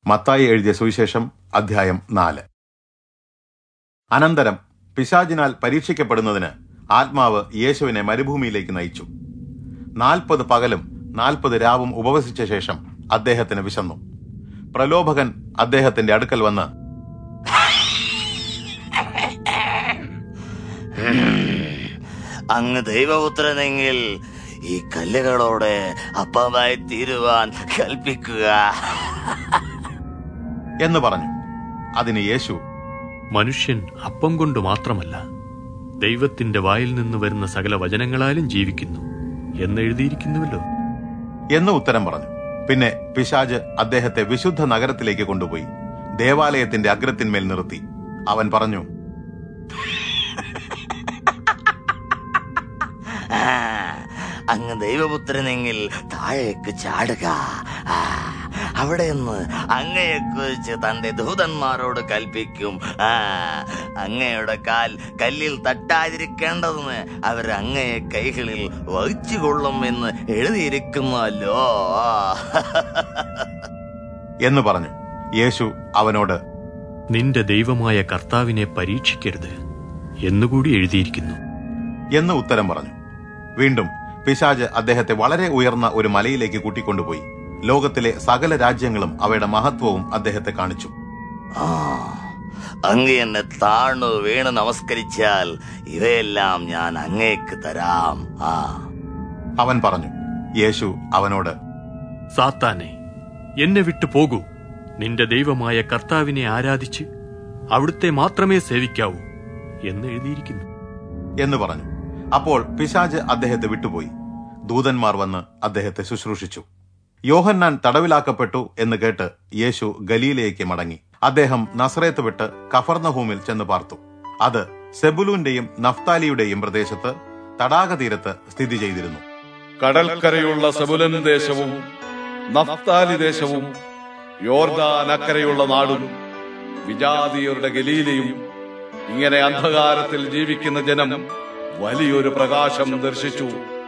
മത്തായി എഴുതിയ സുവിശേഷം അധ്യായം നാല് അനന്തരം പിശാചിനാൽ പരീക്ഷിക്കപ്പെടുന്നതിന് ആത്മാവ് യേശുവിനെ മരുഭൂമിയിലേക്ക് നയിച്ചു നാൽപ്പത് പകലും നാൽപ്പത് രാവും ഉപവസിച്ച ശേഷം അദ്ദേഹത്തിന് വിശന്നു പ്രലോഭകൻ അദ്ദേഹത്തിന്റെ അടുക്കൽ വന്ന് അങ്ങ് ദൈവപുത്രനെങ്കിൽ ഈ കല്ലുകളോട് അപ്പമായി തീരുവാൻ കൽപ്പിക്കുക എന്ന് പറഞ്ഞു അതിന് യേശു മനുഷ്യൻ അപ്പം കൊണ്ട് മാത്രമല്ല ദൈവത്തിന്റെ വായിൽ നിന്ന് വരുന്ന സകല വചനങ്ങളാലും ജീവിക്കുന്നു എന്നെഴുതിയിരിക്കുന്നുവല്ലോ എന്ന് ഉത്തരം പറഞ്ഞു പിന്നെ പിശാജ് അദ്ദേഹത്തെ വിശുദ്ധ നഗരത്തിലേക്ക് കൊണ്ടുപോയി ദേവാലയത്തിന്റെ അഗ്രത്തിന്മേൽ നിർത്തി അവൻ പറഞ്ഞു ആ, അങ്ങ് ദൈവപുത്രനെങ്കിൽ താഴേക്ക് ചാടുക ആ, അവിടെ നിന്ന് അങ്ങയെക്കുറിച്ച് തന്റെ ദൂതന്മാരോട് കൽപ്പിക്കും ആ അങ്ങയുടെ കാൽ കല്ലിൽ തട്ടാതിരിക്കേണ്ടതെന്ന് അവർ അങ്ങയെ കൈകളിൽ വഹിച്ചുകൊള്ളും എന്ന് എഴുതിയിരിക്കുമല്ലോ എന്ന് പറഞ്ഞു യേശു അവനോട് നിന്റെ ദൈവമായ കർത്താവിനെ പരീക്ഷിക്കരുത് എന്നുകൂടി എഴുതിയിരിക്കുന്നു എന്ന് ഉത്തരം പറഞ്ഞു വീണ്ടും പിശാജ് അദ്ദേഹത്തെ വളരെ ഉയർന്ന ഒരു മലയിലേക്ക് കൂട്ടിക്കൊണ്ടുപോയി ലോകത്തിലെ സകല രാജ്യങ്ങളും അവയുടെ മഹത്വവും അദ്ദേഹത്തെ കാണിച്ചു ആ അങ്ങ് എന്നെ താണു വീണ് നമസ്കരിച്ചാൽ ഇവയെല്ലാം ഞാൻ അങ്ങേക്ക് തരാം ആ അവൻ പറഞ്ഞു യേശു അവനോട് സാത്താനെ എന്നെ വിട്ടു പോകൂ നിന്റെ ദൈവമായ കർത്താവിനെ ആരാധിച്ച് അവിടുത്തെ മാത്രമേ സേവിക്കാവൂ എന്ന് എഴുതിയിരിക്കുന്നു എന്ന് പറഞ്ഞു അപ്പോൾ പിശാജ് അദ്ദേഹത്തെ വിട്ടുപോയി ദൂതന്മാർ വന്ന് അദ്ദേഹത്തെ ശുശ്രൂഷിച്ചു യോഹന്നാൻ തടവിലാക്കപ്പെട്ടു എന്ന് കേട്ട് യേശു ഗലീലയ്ക്ക് മടങ്ങി അദ്ദേഹം നസ്രേത്ത് വിട്ട് കഫർണഹൂമിൽ ചെന്ന് പാർത്തു അത് സെബുലൂന്റെയും നഫ്താലിയുടെയും പ്രദേശത്ത് തടാക തീരത്ത് സ്ഥിതി ചെയ്തിരുന്നു കടൽക്കരയുള്ള സബുലൻ ദേശവും നഫ്താലി ദേശവും യോർദാൻ അക്കരയുള്ള നാടും വിജാതീയരുടെ ഗലീലയും ഇങ്ങനെ അന്ധകാരത്തിൽ ജീവിക്കുന്ന ജനം വലിയൊരു പ്രകാശം ദർശിച്ചു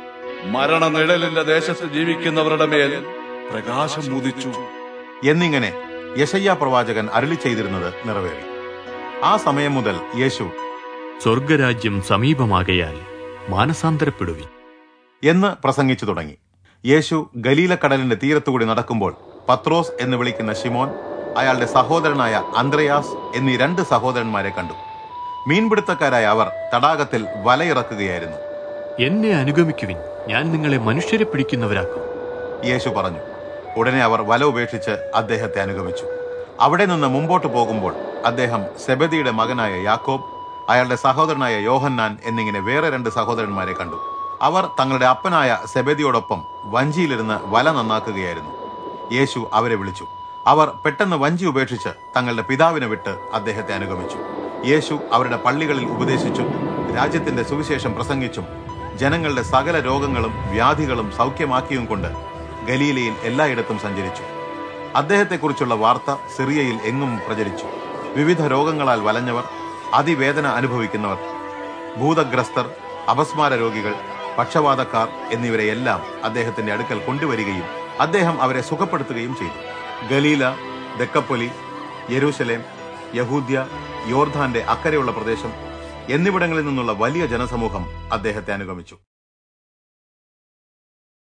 മരണനിഴലിന്റെ ദേശത്ത് ജീവിക്കുന്നവരുടെ മേൽ പ്രകാശം ഉദിച്ചു എന്നിങ്ങനെ യശയ്യ പ്രവാചകൻ അരുളി ചെയ്തിരുന്നത് നിറവേറി ആ സമയം മുതൽ യേശു സ്വർഗരാജ്യം സമീപമാകയാൽ മാനസാന്തരപ്പെടുവിൻ എന്ന് പ്രസംഗിച്ചു തുടങ്ങി യേശു ഗലീലക്കടലിന്റെ തീരത്തുകൂടി നടക്കുമ്പോൾ പത്രോസ് എന്ന് വിളിക്കുന്ന ഷിമോൻ അയാളുടെ സഹോദരനായ അന്ത്രയാസ് എന്നീ രണ്ട് സഹോദരന്മാരെ കണ്ടു മീൻപിടുത്തക്കാരായ അവർ തടാകത്തിൽ വലയിറക്കുകയായിരുന്നു എന്നെ അനുഗമിക്കുവിൻ ഞാൻ നിങ്ങളെ മനുഷ്യരെ പിടിക്കുന്നവരാക്കും യേശു പറഞ്ഞു ഉടനെ അവർ വല ഉപേക്ഷിച്ച് അദ്ദേഹത്തെ അനുഗമിച്ചു അവിടെ നിന്ന് മുമ്പോട്ട് പോകുമ്പോൾ അദ്ദേഹം സെബദിയുടെ മകനായ യാക്കോബ് അയാളുടെ സഹോദരനായ യോഹന്നാൻ എന്നിങ്ങനെ വേറെ രണ്ട് സഹോദരന്മാരെ കണ്ടു അവർ തങ്ങളുടെ അപ്പനായ സെബദിയോടൊപ്പം വഞ്ചിയിലിരുന്ന് വല നന്നാക്കുകയായിരുന്നു യേശു അവരെ വിളിച്ചു അവർ പെട്ടെന്ന് വഞ്ചി ഉപേക്ഷിച്ച് തങ്ങളുടെ പിതാവിനെ വിട്ട് അദ്ദേഹത്തെ അനുഗമിച്ചു യേശു അവരുടെ പള്ളികളിൽ ഉപദേശിച്ചും രാജ്യത്തിന്റെ സുവിശേഷം പ്രസംഗിച്ചും ജനങ്ങളുടെ സകല രോഗങ്ങളും വ്യാധികളും സൗഖ്യമാക്കിയും കൊണ്ട് ഗലീലയിൽ എല്ലായിടത്തും സഞ്ചരിച്ചു അദ്ദേഹത്തെക്കുറിച്ചുള്ള വാർത്ത സിറിയയിൽ എങ്ങും പ്രചരിച്ചു വിവിധ രോഗങ്ങളാൽ വലഞ്ഞവർ അതിവേദന അനുഭവിക്കുന്നവർ ഭൂതഗ്രസ്തർ അപസ്മാര രോഗികൾ പക്ഷവാതക്കാർ എന്നിവരെയെല്ലാം അദ്ദേഹത്തിന്റെ അടുക്കൽ കൊണ്ടുവരികയും അദ്ദേഹം അവരെ സുഖപ്പെടുത്തുകയും ചെയ്തു ഗലീല ദക്കപ്പൊലി യെരൂശലേം യഹൂദ്യ യോർധാന്റെ അക്കരെയുള്ള പ്രദേശം എന്നിവിടങ്ങളിൽ നിന്നുള്ള വലിയ ജനസമൂഹം അദ്ദേഹത്തെ അനുഗമിച്ചു